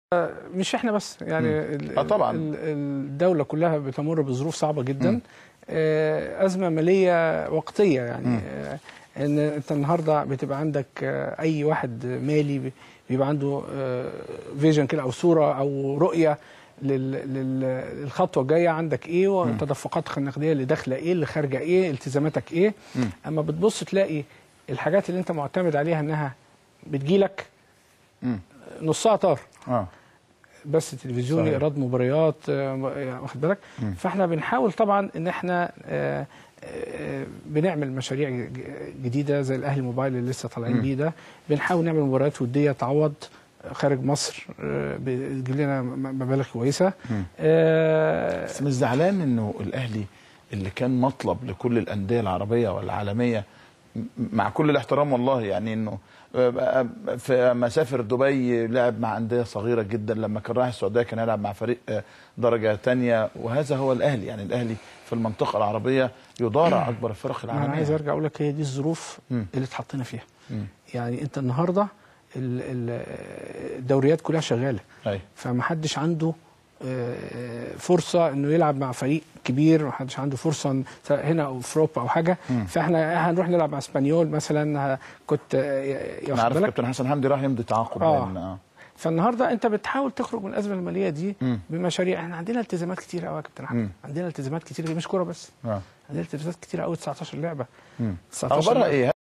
مش احنا بس يعني ال- آه طبعاً. ال- الدوله كلها بتمر بظروف صعبه جدا آه، ازمه ماليه وقتيه يعني آه، ان انت النهارده بتبقى عندك آه، اي واحد مالي بي- بيبقى عنده فيجن كده او صوره او رؤيه لل- لل- للخطوه الجايه عندك ايه وتدفقاتك النقديه اللي داخله ايه اللي خارجه ايه التزاماتك ايه اما بتبص تلاقي الحاجات اللي انت معتمد عليها انها بتجيلك مم. نصها طار اه بس تلفزيوني صحيح. ايراد مباريات آه، يعني واخد بالك فاحنا بنحاول طبعا ان احنا آه، آه، بنعمل مشاريع ج- جديده زي الاهلي موبايل اللي لسه طالعين بيه ده بنحاول نعمل مباريات وديه تعوض خارج مصر آه، بتجيب لنا م- مبالغ كويسه آه، بس مش زعلان انه الاهلي اللي كان مطلب لكل الانديه العربيه والعالميه م- مع كل الاحترام والله يعني انه آه، في مسافر دبي لعب مع انديه صغيره جدا لما كان رايح السعوديه كان يلعب مع فريق آه، درجه تانية وهذا هو الاهلي يعني الاهلي في المنطقه العربيه يضارع اكبر الفرق ما انا عايز العالميه ارجع اقول لك هي دي الظروف مم. اللي اتحطينا فيها مم. يعني انت النهارده ال- ال- الدوريات كلها شغاله أيوة. فمحدش عنده آه، فرصه انه يلعب مع فريق كبير محدش عنده فرصه إن- سواء هنا او في اوروبا او حاجه فاحنا هنروح نلعب مع اسبانيول مثلا ه- كنت آه، انا واخد عارف بالك كابتن حسن حمدي راح يمضي تعاقد آه. بين- اه فالنهارده انت بتحاول تخرج من الازمه الماليه دي مم. بمشاريع احنا عندنا التزامات كتير قوي يا كابتن احمد مم. عندنا التزامات كتير مش كوره بس اه عندنا التزامات كتير قوي 19 لعبه مم. 19 اخبارها لعبة. ايه